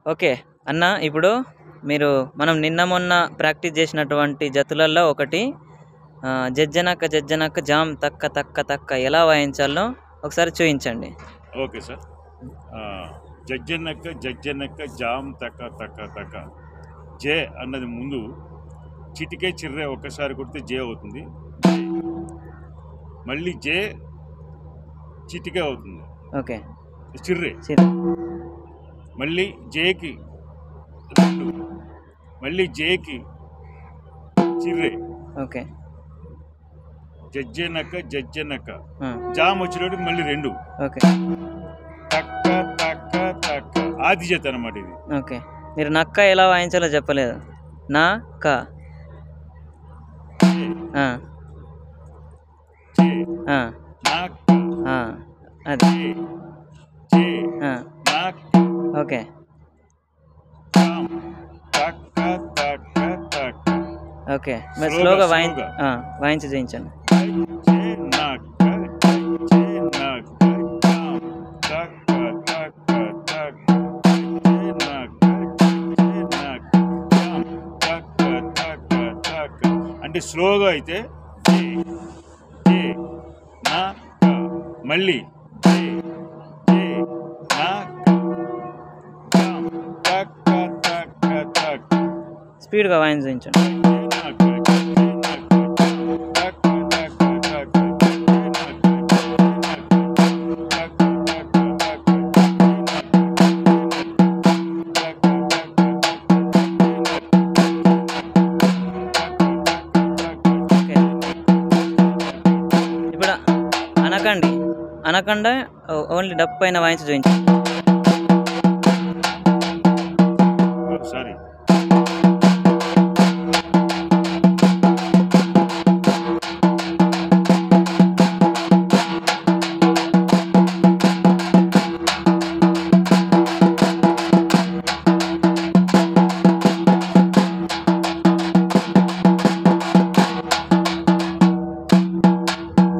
Okay అన్న ఇప్పుడు మీరు మనం నిన్న మొన్న ప్రాక్టీస్ చేసినటువంటి జతులలో ఒకటి ఆ, జజ్జనక్క జజ్జనక్క జామ్ తక్క తక్క తక్క ఎలా వాయించాలో ఒకసారి చూపించండి ఓకే సార్ ఆ, జజ్జనక్క జజ్జనక్క జామ్ తక్క తక్క తక్క జే అన్నది ముందు చిటికే చిర్రే ఒక్కసారి కొడితే జే అవుతుంది మళ్ళీ జే చిటికే అవుతుంది ఓకే చిర్రే సరే మళ్ళీ జేకి రెండు మళ్ళీ జేకి చిర్రే ఓకే జజ్జనక్క జజ్జనక్క ఆ, జామ్ వచ్చినప్పుడు మళ్ళీ రెండు ఓకే తక్క తక్క తక్క ఆది జత అనమాట ఇది ఓకే మీరు నక్క ఎలా వాయించాలో చెప్పలేదు నా క జే, ఆ, జే, ఆ, నాక్, ఆ, అది జే, జే, ఆ, నాక్, ఓకే జామ్, తక్క తక్క తక్క ఓకే మరి Slow గా, స్లోగా slow వాయిం గా. ఆ, వాయించి చూపించండి జే, నాక్, జే, నాక్, జామ్, తక్క తక్క తక్క జే, నాక్, జే, నాక్, జామ్, తక్క తక్క తక్క అంటే స్లోగా అయితే జే, జే, నా, క. మళ్ళీ జే, జే, నా, క. జామ్, తక్క తక్క తక్క స్పీడ్గా వాయించి చూపించండి ఓకే ఇప్పుడు అనకండి అనకుండా ఓ- ఓన్లీ డప్పు పైన వాయించి చూపించండి